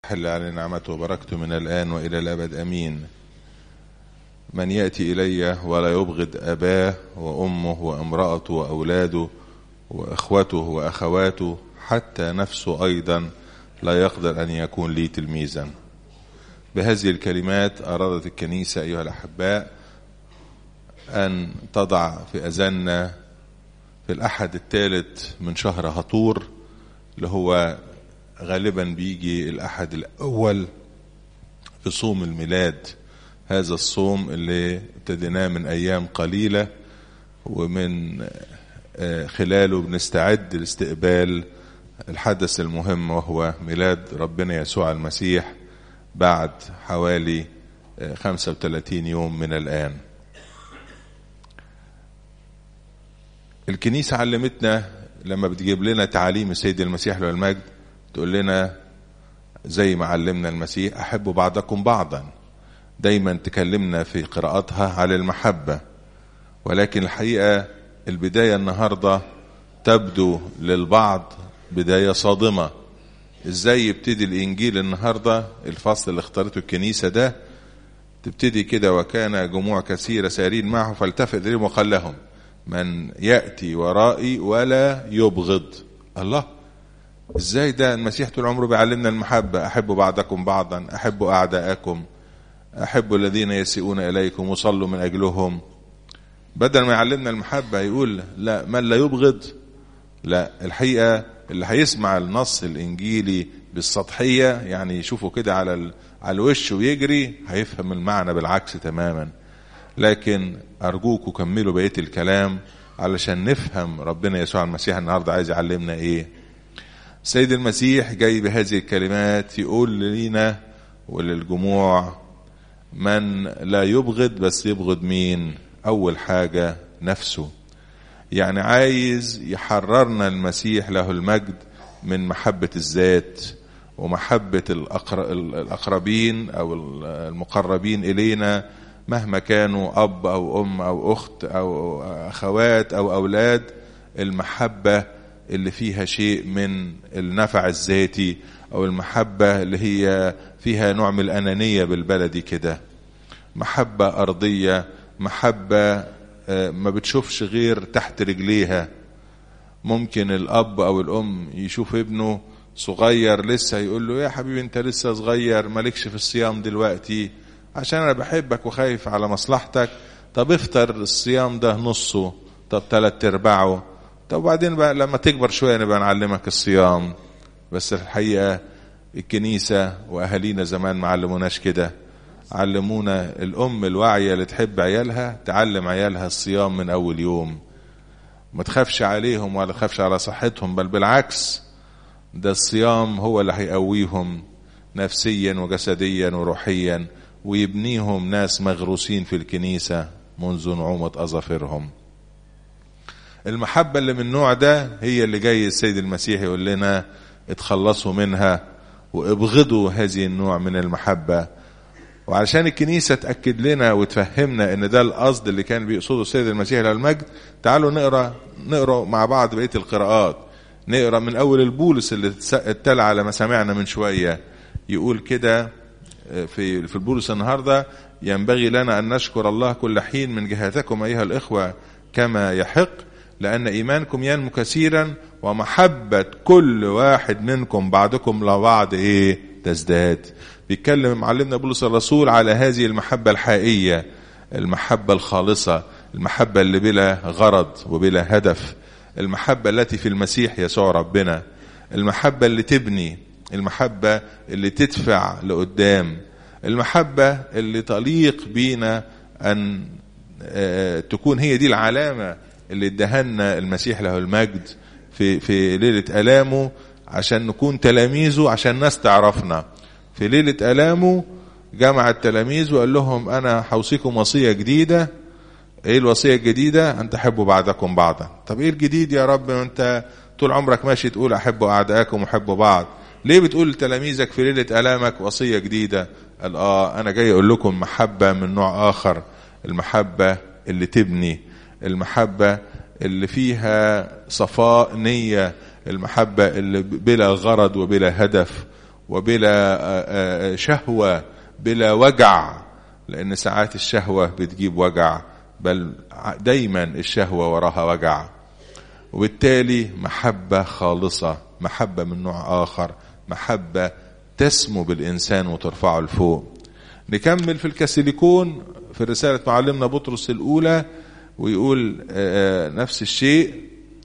حل على نعمته وبركته من الآن وإلى الأبد أمين من يأتي إلي ولا يبغض أباه وأمه وامرأته وأولاده وإخوته وأخواته حتى نفسه أيضا لا يقدر أن يكون لي تلميذا بهذه الكلمات أرادت الكنيسة أيها الأحباء أن تضع في أذاننا في الأحد الثالث من شهر هطور اللي هو غالبا بيجي الأحد الأول في صوم الميلاد هذا الصوم اللي ابتديناه من أيام قليلة ومن خلاله بنستعد لاستقبال الحدث المهم وهو ميلاد ربنا يسوع المسيح بعد حوالي 35 يوم من الآن الكنيسة علمتنا لما بتجيب لنا تعاليم السيد المسيح له المجد تقول لنا زي ما علمنا المسيح أحبوا بعضكم بعضا دايما تكلمنا في قراءاتها على المحبة ولكن الحقيقة البداية النهاردة تبدو للبعض بداية صادمة ازاي يبتدي الانجيل النهاردة الفصل اللي اختارته الكنيسة ده تبتدي كده وكان جموع كثيرة سارين معه فالتفت اليهم وقال لهم من يأتي ورائي ولا يبغض الله ازاي ده المسيح طول عمره بيعلمنا المحبة احبوا بعضكم بعضا احبوا اعداءكم احبوا الذين يسيئون اليكم وصلوا من اجلهم بدل ما يعلمنا المحبة يقول لا من لا يبغض لا الحقيقة اللي هيسمع النص الانجيلي بالسطحية يعني يشوفه كده على على الوش ويجري هيفهم المعنى بالعكس تماما لكن ارجوكم كملوا بقية الكلام علشان نفهم ربنا يسوع المسيح النهارده عايز يعلمنا ايه السيد المسيح جاي بهذه الكلمات يقول لينا وللجموع من لا يبغض بس يبغض مين اول حاجة نفسه يعني عايز يحررنا المسيح له المجد من محبة الذات ومحبة الأقربين أو المقربين إلينا مهما كانوا أب أو أم أو أخت أو أخوات أو أولاد المحبة اللي فيها شيء من النفع الذاتي أو المحبة اللي هي فيها نوع من الأنانية بالبلدي كده محبة أرضية محبة ما بتشوفش غير تحت رجليها ممكن الأب أو الأم يشوف ابنه صغير لسه يقول له يا حبيبي انت لسه صغير مالكش في الصيام دلوقتي عشان انا بحبك وخايف على مصلحتك طب افطر الصيام ده نصه طب تلات ارباعه طب وبعدين بقى لما تكبر شوية نبقى نعلمك الصيام بس الحقيقة الكنيسة وأهالينا زمان ما علموناش كده علمونا الأم الواعية اللي تحب عيالها تعلم عيالها الصيام من أول يوم ما تخافش عليهم ولا تخافش على صحتهم بل بالعكس ده الصيام هو اللي هيقويهم نفسيا وجسديا وروحيا ويبنيهم ناس مغروسين في الكنيسة منذ نعومة أظافرهم المحبة اللي من النوع ده هي اللي جاي السيد المسيح يقول لنا اتخلصوا منها وابغضوا هذه النوع من المحبة وعشان الكنيسة تأكد لنا وتفهمنا ان ده القصد اللي كان بيقصده السيد المسيح للمجد تعالوا نقرا نقرا مع بعض بقية القراءات نقرا من اول البولس اللي اتلى على ما سمعنا من شوية يقول كده في في البولس النهارده ينبغي لنا ان نشكر الله كل حين من جهتكم ايها الاخوه كما يحق لان ايمانكم ينمو كثيرا ومحبه كل واحد منكم بعضكم لبعض ايه تزداد بيتكلم معلمنا بولس الرسول على هذه المحبه الحقيقيه المحبه الخالصه المحبه اللي بلا غرض وبلا هدف المحبه التي في المسيح يسوع ربنا المحبه اللي تبني المحبة اللي تدفع لقدام المحبة اللي تليق بينا أن تكون هي دي العلامة اللي ادهنا المسيح له المجد في في ليلة ألامه عشان نكون تلاميذه عشان الناس تعرفنا في ليلة ألامه جمع التلاميذ وقال لهم أنا هوصيكم وصية جديدة إيه الوصية الجديدة أن تحبوا بعضكم بعضا طب إيه الجديد يا رب أنت طول عمرك ماشي تقول أحبوا أعدائكم وحبوا بعض ليه بتقول لتلاميذك في ليلة ألامك وصية جديدة قال آه أنا جاي أقول لكم محبة من نوع آخر المحبة اللي تبني المحبة اللي فيها صفاء نية المحبة اللي بلا غرض وبلا هدف وبلا شهوة بلا وجع لأن ساعات الشهوة بتجيب وجع بل دايما الشهوة وراها وجع وبالتالي محبة خالصة محبة من نوع آخر محبة تسمو بالإنسان وترفعه لفوق نكمل في الكاسيليكون في رسالة معلمنا بطرس الأولى ويقول نفس الشيء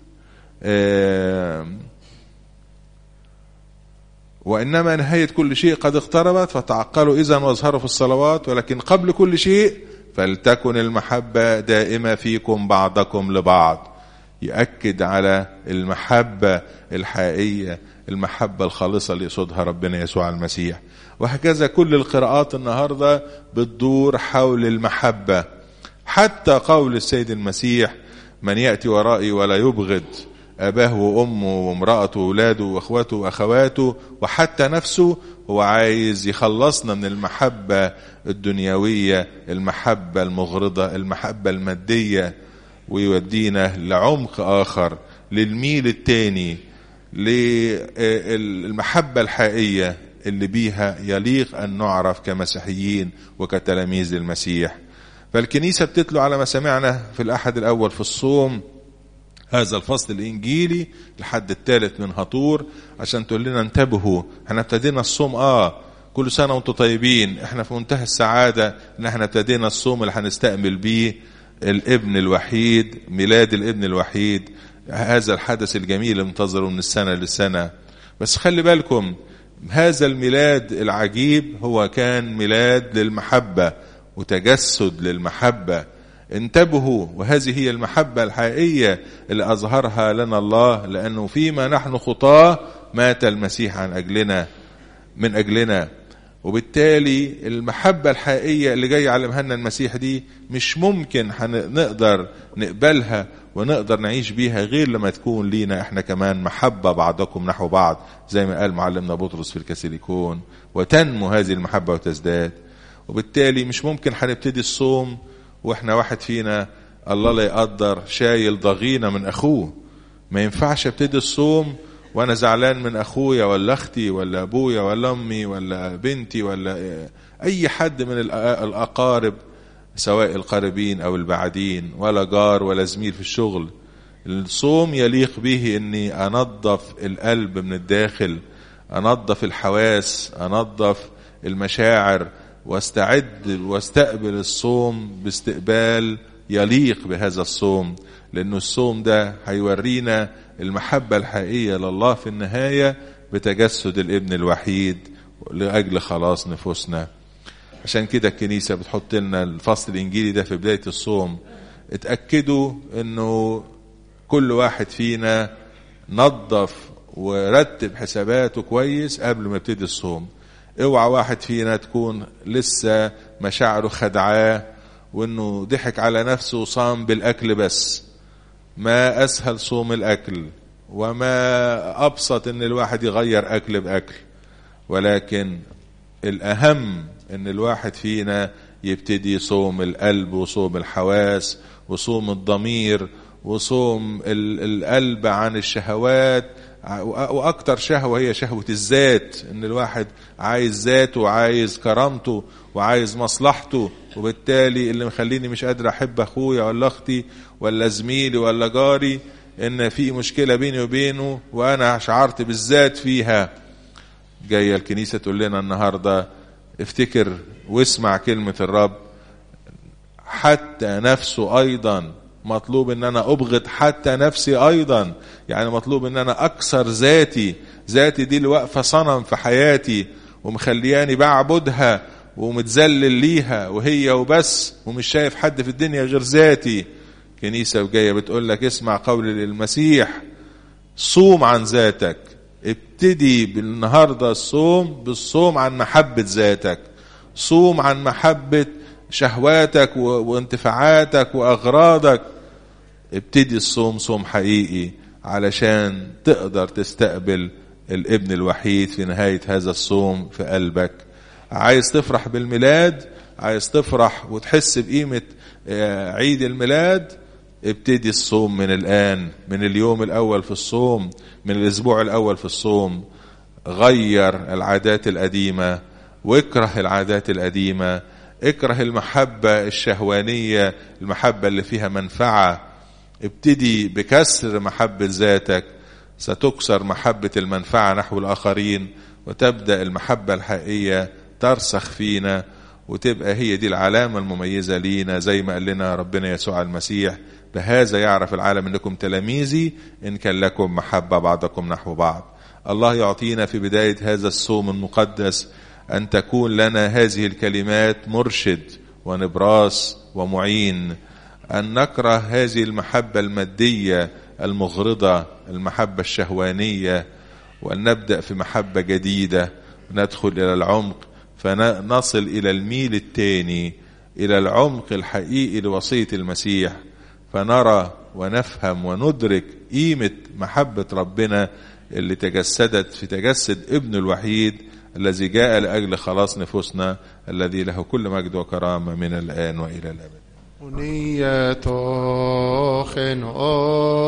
وإنما نهاية كل شيء قد اقتربت فتعقلوا إذا واظهروا في الصلوات ولكن قبل كل شيء فلتكن المحبة دائمة فيكم بعضكم لبعض يأكد على المحبة الحقيقية المحبة الخالصة اللي يقصدها ربنا يسوع المسيح وهكذا كل القراءات النهاردة بتدور حول المحبة حتى قول السيد المسيح من يأتي ورائي ولا يبغض أباه وأمه وامرأته وأولاده وأخواته وأخواته وحتى نفسه هو عايز يخلصنا من المحبة الدنيوية المحبة المغرضة المحبة المادية ويودينا لعمق آخر للميل التاني للمحبة الحقيقية اللي بيها يليق أن نعرف كمسيحيين وكتلاميذ المسيح فالكنيسة بتتلو على ما سمعنا في الأحد الأول في الصوم هذا الفصل الإنجيلي لحد الثالث من هطور عشان تقول لنا انتبهوا احنا ابتدينا الصوم اه كل سنة وانتم طيبين احنا في منتهى السعادة ان احنا ابتدينا الصوم اللي هنستقبل بيه الابن الوحيد ميلاد الابن الوحيد هذا الحدث الجميل المنتظره من السنة للسنة بس خلي بالكم هذا الميلاد العجيب هو كان ميلاد للمحبة وتجسد للمحبة انتبهوا وهذه هي المحبة الحقيقية اللي أظهرها لنا الله لأنه فيما نحن خطاه مات المسيح عن أجلنا من أجلنا وبالتالي المحبة الحقيقية اللي جاي يعلمها لنا المسيح دي مش ممكن نقدر نقبلها ونقدر نعيش بيها غير لما تكون لينا احنا كمان محبة بعضكم نحو بعض زي ما قال معلمنا بطرس في الكاسيليكون وتنمو هذه المحبة وتزداد وبالتالي مش ممكن هنبتدي الصوم واحنا واحد فينا الله لا يقدر شايل ضغينة من اخوه ما ينفعش ابتدي الصوم وانا زعلان من اخويا ولا اختي ولا ابويا ولا امي ولا بنتي ولا اي حد من الاقارب سواء القريبين او البعدين ولا جار ولا زميل في الشغل الصوم يليق به اني انظف القلب من الداخل انظف الحواس انظف المشاعر واستعد واستقبل الصوم باستقبال يليق بهذا الصوم لأنه الصوم ده هيورينا المحبة الحقيقية لله في النهاية بتجسد الابن الوحيد لأجل خلاص نفوسنا عشان كده الكنيسة بتحط لنا الفصل الإنجيلي ده في بداية الصوم اتأكدوا أنه كل واحد فينا نظف ورتب حساباته كويس قبل ما يبتدي الصوم اوعى واحد فينا تكون لسه مشاعره خدعاه وانه ضحك على نفسه وصام بالاكل بس ما اسهل صوم الاكل وما ابسط ان الواحد يغير اكل باكل ولكن الاهم ان الواحد فينا يبتدي صوم القلب وصوم الحواس وصوم الضمير وصوم القلب عن الشهوات واكتر شهوه هي شهوه الذات ان الواحد عايز ذاته وعايز كرامته وعايز مصلحته وبالتالي اللي مخليني مش قادر احب اخويا ولا اختي ولا زميلي ولا جاري ان في مشكله بيني وبينه وانا شعرت بالذات فيها جايه الكنيسه تقول لنا النهارده افتكر واسمع كلمه الرب حتى نفسه ايضا مطلوب ان انا ابغض حتى نفسي ايضا يعني مطلوب ان انا اكسر ذاتي ذاتي دي اللي واقفه صنم في حياتي ومخلياني بعبدها ومتذلل ليها وهي وبس ومش شايف حد في الدنيا غير ذاتي كنيسه جايه بتقول لك اسمع قول للمسيح صوم عن ذاتك ابتدي بالنهارده الصوم بالصوم عن محبه ذاتك صوم عن محبه شهواتك وانتفاعاتك واغراضك ابتدي الصوم صوم حقيقي علشان تقدر تستقبل الابن الوحيد في نهاية هذا الصوم في قلبك عايز تفرح بالميلاد عايز تفرح وتحس بقيمة عيد الميلاد ابتدي الصوم من الآن من اليوم الأول في الصوم من الأسبوع الأول في الصوم غير العادات القديمة واكره العادات القديمة اكره المحبة الشهوانية المحبة اللي فيها منفعة ابتدي بكسر محبة ذاتك ستكسر محبة المنفعة نحو الآخرين وتبدأ المحبة الحقيقية ترسخ فينا وتبقى هي دي العلامة المميزة لينا زي ما قال لنا ربنا يسوع المسيح بهذا يعرف العالم انكم تلاميذي ان كان لكم محبة بعضكم نحو بعض الله يعطينا في بداية هذا الصوم المقدس ان تكون لنا هذه الكلمات مرشد ونبراس ومعين ان نكره هذه المحبة المادية المغرضة المحبة الشهوانية وان نبدأ في محبة جديدة ندخل الى العمق فنصل الى الميل الثاني الى العمق الحقيقي لوصيه المسيح فنرى ونفهم وندرك قيمه محبه ربنا اللي تجسدت في تجسد ابنه الوحيد الذي جاء لاجل خلاص نفوسنا الذي له كل مجد وكرامه من الان والى الابد ونية خن